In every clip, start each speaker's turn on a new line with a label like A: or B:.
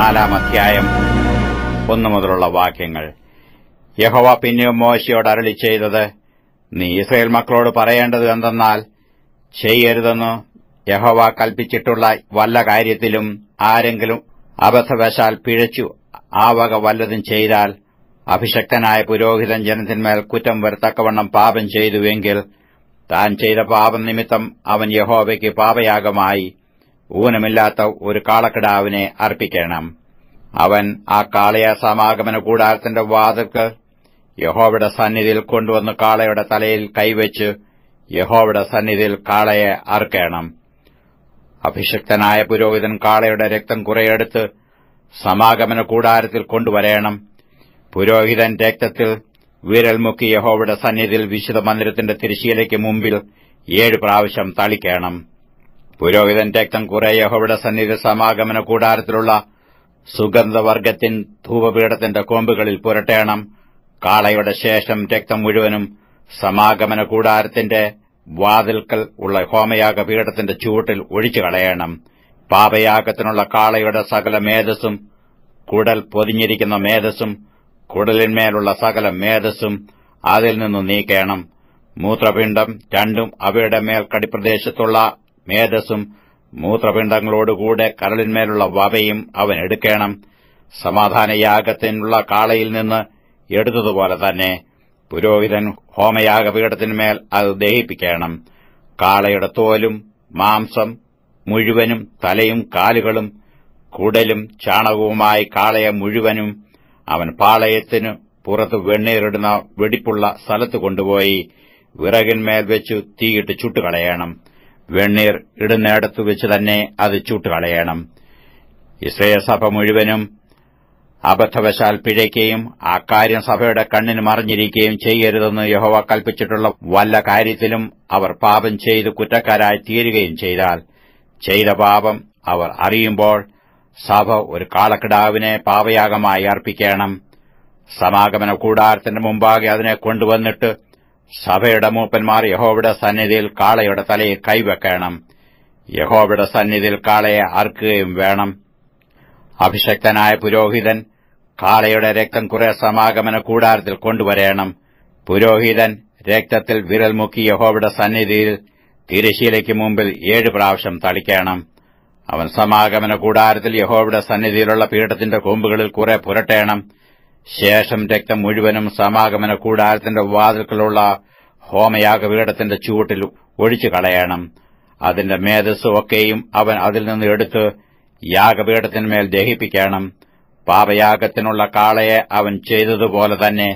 A: നാലാം അധ്യായം ഒന്നു മുതലുള്ള വാക്യങ്ങൾ യഹോവ പിന്നെയും മോശയോട് അരളി ചെയ്തത് നീ ഇസ്രയേൽ മക്കളോട് പറയേണ്ടത് എന്തെന്നാൽ ചെയ്യരുതെന്ന് യഹോവ കൽപ്പിച്ചിട്ടുള്ള വല്ല കാര്യത്തിലും ആരെങ്കിലും അബദ്ധവശാൽ പിഴച്ചു ആ വക വല്ലതും ചെയ്താൽ അഭിഷക്തനായ പുരോഹിതൻ ജനത്തിന്മേൽ കുറ്റം വരത്തക്കവണ്ണം പാപം ചെയ്തുവെങ്കിൽ താൻ ചെയ്ത പാപം നിമിത്തം അവൻ യഹോവയ്ക്ക് പാപയാഗമായി ഊനമില്ലാത്ത ഒരു കാളക്കിടാവിനെ അർപ്പിക്കണം അവൻ ആ കാളയ സമാഗമന കൂടാരത്തിന്റെ വാതിൽക്ക് യഹോവയുടെ സന്നിധിയിൽ കൊണ്ടുവന്ന് കാളയുടെ തലയിൽ കൈവച്ച് യഹോവയുടെ സന്നിധിയിൽ കാളയെ അറുക്കണം അഭിഷിക്തനായ പുരോഹിതൻ കാളയുടെ രക്തം കുറെയെടുത്ത് സമാഗമന കൂടാരത്തിൽ കൊണ്ടുവരേണം പുരോഹിതൻ രക്തത്തിൽ വിരൽ മുക്കി യഹോവയുടെ സന്നിധിയിൽ വിശുദ്ധ മന്ദിരത്തിന്റെ തിരിശീലയ്ക്ക് മുമ്പിൽ ഏഴ് പ്രാവശ്യം തളിക്കണം പുരോഹിതൻ രക്തം കുറെ യഹോവയുടെ സന്നിധി സമാഗമന കൂടാരത്തിലുള്ള സുഗന്ധവർഗത്തിൻ ധൂപപീഠത്തിന്റെ കൊമ്പുകളിൽ പുരട്ടേണം കാളയുടെ ശേഷം രക്തം മുഴുവനും സമാഗമന കൂടാരത്തിന്റെ വാതിൽക്കൽ ഉള്ള ഹോമയാഗ പീഠത്തിന്റെ ചൂട്ടിൽ ഒഴിച്ചു കളയണം പാപയാഗത്തിനുള്ള കാളയുടെ സകല മേധസ്സും കുടൽ പൊതിഞ്ഞിരിക്കുന്ന മേധസ്സും കുടലിന്മേലുള്ള സകല മേധസ്സും അതിൽ നിന്നു നീക്കേണം മൂത്രപിണ്ഡം രണ്ടും അവയുടെ മേൽ കടിപ്രദേശത്തുള്ള മേധസ്സും മൂത്രപിണ്ഡങ്ങളോടുകൂടെ കരളിന്മേലുള്ള വവയും അവൻ എടുക്കണം സമാധാനയാഗത്തിനുള്ള കാളയിൽ നിന്ന് എടുത്തതുപോലെ തന്നെ പുരോഹിതൻ ഹോമയാഗപീഠത്തിന്മേൽ അത് ദഹിപ്പിക്കണം കാളയുടെ തോലും മാംസം മുഴുവനും തലയും കാലുകളും കുടലും ചാണകവുമായി കാളയെ മുഴുവനും അവൻ പാളയത്തിനു പുറത്ത് വെണ്ണീറിടുന്ന വെടിപ്പുള്ള സ്ഥലത്ത് കൊണ്ടുപോയി വിറകിന്മേൽ വെച്ചു തീയിട്ട് ചുട്ടുകളയണം വെണ്ണീർ ഇടുന്നിടത്തു വെച്ച് തന്നെ അത് ചുട്ടുകളയണം ഇസ്രയേൽ സഭ മുഴുവനും അബദ്ധവശാൽ പിഴയ്ക്കുകയും ആ കാര്യം സഭയുടെ കണ്ണിന് മറിഞ്ഞിരിക്കുകയും ചെയ്യരുതെന്ന് യഹോവ കൽപ്പിച്ചിട്ടുള്ള വല്ല കാര്യത്തിലും അവർ പാപം ചെയ്ത് കുറ്റക്കാരായി തീരുകയും ചെയ്താൽ ചെയ്ത പാപം അവർ അറിയുമ്പോൾ സഭ ഒരു കാളക്കിടാവിനെ പാപയാഗമായി അർപ്പിക്കണം സമാഗമന കൂടാരത്തിന്റെ മുമ്പാകെ അതിനെ കൊണ്ടുവന്നിട്ട് സഭയുടെ മൂപ്പന്മാർ യഹോവയുടെ സന്നിധിയിൽ കാളയുടെ തലയിൽ കൈവെക്കണം യഹോവയുടെ സന്നിധിയിൽ കാളയെ അർക്കുകയും വേണം അഭിഷക്തനായ പുരോഹിതൻ കാളയുടെ രക്തം കുറെ സമാഗമന കൂടാരത്തിൽ കൊണ്ടുവരേണം പുരോഹിതൻ രക്തത്തിൽ വിരൽ മുക്കി യഹോവയുടെ സന്നിധിയിൽ തിരശീലയ്ക്ക് മുമ്പിൽ ഏഴ് പ്രാവശ്യം തളിക്കണം അവൻ സമാഗമന കൂടാരത്തിൽ യഹോവയുടെ സന്നിധിയിലുള്ള പീഠത്തിന്റെ കൊമ്പുകളിൽ കുറെ പുരട്ടേണം ശേഷം രക്തം മുഴുവനും സമാഗമന കൂടാരത്തിന്റെ വാതിൽക്കലുള്ള ഹോമയാഗപീഠത്തിന്റെ ചൂട്ടിൽ ഒഴിച്ചു കളയണം അതിന്റെ മേധസ് ഒക്കെയും അവൻ അതിൽ നിന്ന് എടുത്ത് യാഗപീഠത്തിന്മേൽ ദഹിപ്പിക്കണം പാപയാഗത്തിനുള്ള കാളയെ അവൻ ചെയ്തതുപോലെ തന്നെ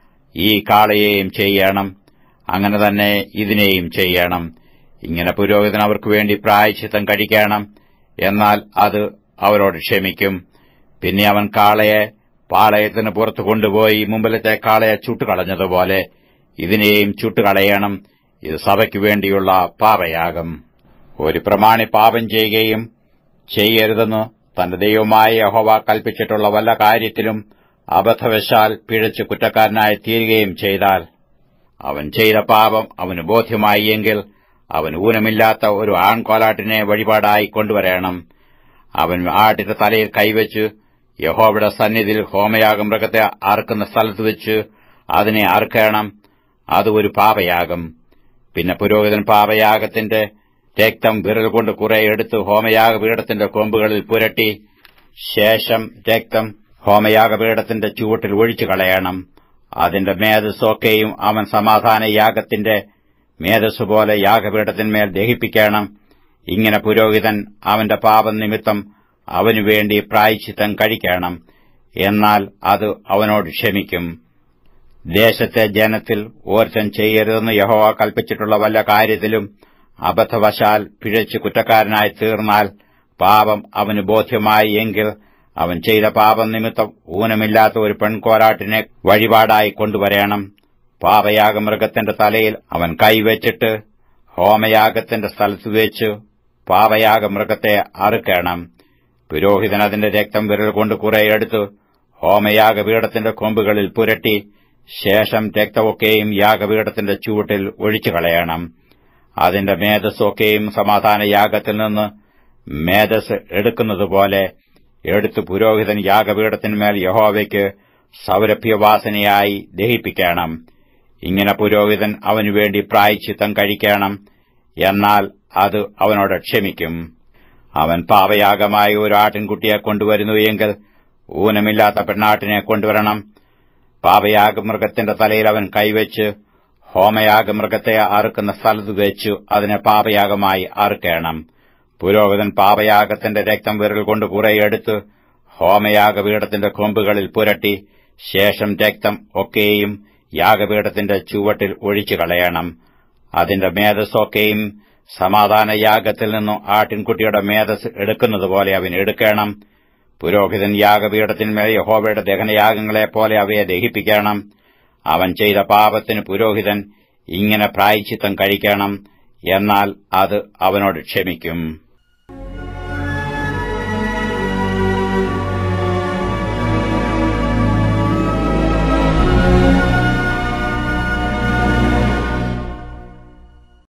A: ഈ കാളയെയും ചെയ്യണം അങ്ങനെ തന്നെ ഇതിനെയും ചെയ്യണം ഇങ്ങനെ പുരോഹിതൻ അവർക്ക് വേണ്ടി പ്രായച്ചിത്തം കഴിക്കണം എന്നാൽ അത് അവരോട് ക്ഷമിക്കും പിന്നെ അവൻ കാളയെ പാളയത്തിന് പുറത്തു കൊണ്ടുപോയി മുമ്പിലത്തെ കാളയെ ചുട്ടുകളഞ്ഞതുപോലെ ഇതിനെയും ചുട്ടുകളയണം ഇത് സഭയ്ക്കു വേണ്ടിയുള്ള പാപയാഗം ഒരു പ്രമാണി പാപം ചെയ്യുകയും ചെയ്യരുതെന്ന് തന്റെ ദൈവമായ യഹോവ കൽപ്പിച്ചിട്ടുള്ള വല്ല കാര്യത്തിലും അബദ്ധവശാൽ പിഴച്ച് കുറ്റക്കാരനായി തീരുകയും ചെയ്താൽ അവൻ ചെയ്ത പാപം അവന് ബോധ്യമായി എങ്കിൽ അവൻ ഊനമില്ലാത്ത ഒരു ആൺകോലാട്ടിനെ വഴിപാടായി കൊണ്ടുവരണം അവൻ ആട്ടിന്റെ തലയിൽ കൈവച്ച് യഹോവയുടെ സന്നിധിയിൽ ഹോമയാഗം മൃഗത്തെ അറുക്കുന്ന സ്ഥലത്ത് വെച്ച് അതിനെ അറുക്കണം അത് ഒരു പാപയാഗം പിന്നെ പുരോഹിതൻ പാപയാഗത്തിന്റെ രക്തം വിരൽ കൊണ്ട് കുറെ എടുത്ത് ഹോമയാഗപീഠത്തിന്റെ കൊമ്പുകളിൽ പുരട്ടി ശേഷം രക്തം ഹോമയാഗപീഠത്തിന്റെ ചുവട്ടിൽ ഒഴിച്ചു കളയണം അതിന്റെ മേധസ്സൊക്കെയും അവൻ സമാധാന യാഗത്തിന്റെ മേധസ് പോലെ യാഗപീഠത്തിന്മേൽ ദഹിപ്പിക്കണം ഇങ്ങനെ പുരോഹിതൻ അവന്റെ പാപം നിമിത്തം അവനുവേണ്ടി പ്രായച്ചിത്തം കഴിക്കണം എന്നാൽ അത് അവനോട് ക്ഷമിക്കും ദേശത്തെ ജനത്തിൽ ഓർച്ചൻ ചെയ്യരുതെന്ന് യഹോവ കൽപ്പിച്ചിട്ടുള്ള വല്ല കാര്യത്തിലും അബദ്ധവശാൽ പിഴച്ച് കുറ്റക്കാരനായി തീർന്നാൽ പാപം അവന് ബോധ്യമായി എങ്കിൽ അവൻ ചെയ്ത പാപം നിമിത്തം ഊനമില്ലാത്ത ഒരു പെൺകോരാട്ടിനെ വഴിപാടായി കൊണ്ടുവരേണം പാപയാഗമൃഗത്തിന്റെ തലയിൽ അവൻ കൈവച്ചിട്ട് ഹോമയാഗത്തിന്റെ സ്ഥലത്ത് വെച്ച് പാപയാഗമൃഗത്തെ അറുക്കണം പുരോഹിതൻ അതിന്റെ രക്തം വിരൽ കൊണ്ട് കുറെ എടുത്തു ഹോമയാഗപീഠത്തിന്റെ കൊമ്പുകളിൽ പുരട്ടി ശേഷം രക്തമൊക്കെയും യാഗപീഠത്തിന്റെ ചൂട്ടിൽ ഒഴിച്ചു കളയണം അതിന്റെ മേധസ്സൊക്കെയും സമാധാന യാഗത്തിൽ നിന്ന് മേധസ് എടുക്കുന്നതുപോലെ എടുത്ത് പുരോഹിതൻ യാഗപീഠത്തിന്മേൽ യഹോവയ്ക്ക് സൗരഭ്യവാസനയായി ദഹിപ്പിക്കണം ഇങ്ങനെ പുരോഹിതൻ അവനുവേണ്ടി പ്രായച്ചിത്തം കഴിക്കണം എന്നാൽ അത് അവനോട് ക്ഷമിക്കും അവൻ പാപയാഗമായ ഒരു ആട്ടിൻകുട്ടിയെ കൊണ്ടുവരുന്നു എങ്കിൽ ഊനമില്ലാത്ത പെണ്ണാട്ടിനെ കൊണ്ടുവരണം പാപയാഗമൃഗത്തിന്റെ തലയിൽ അവൻ കൈവച്ച് ഹോമയാഗമൃഗത്തെ അറുക്കുന്ന സ്ഥലത്ത് വെച്ചു അതിനെ പാപയാഗമായി അറുക്കണം പുരോഹിതൻ പാപയാഗത്തിന്റെ രക്തം വിരൽ കൊണ്ട് കുറെ എടുത്ത് ഹോമയാഗപീഠത്തിന്റെ കൊമ്പുകളിൽ പുരട്ടി ശേഷം രക്തം ഒക്കെയും യാഗപീഠത്തിന്റെ ചുവട്ടിൽ ഒഴിച്ചു കളയണം അതിന്റെ മേധസ്സൊക്കെയും സമാധാന യാഗത്തിൽ നിന്നും ആട്ടിൻകുട്ടിയുടെ മേധസ് എടുക്കുന്നതുപോലെ അവൻ എടുക്കണം പുരോഹിതൻ യാഗപീഠത്തിന്മേൽ യഹോവയുടെ ദഹനയാഗങ്ങളെപ്പോലെ അവയെ ദഹിപ്പിക്കണം അവൻ ചെയ്ത പാപത്തിന് പുരോഹിതൻ ഇങ്ങനെ പ്രായച്ചിത്തം കഴിക്കണം എന്നാൽ അത് അവനോട് ക്ഷമിക്കും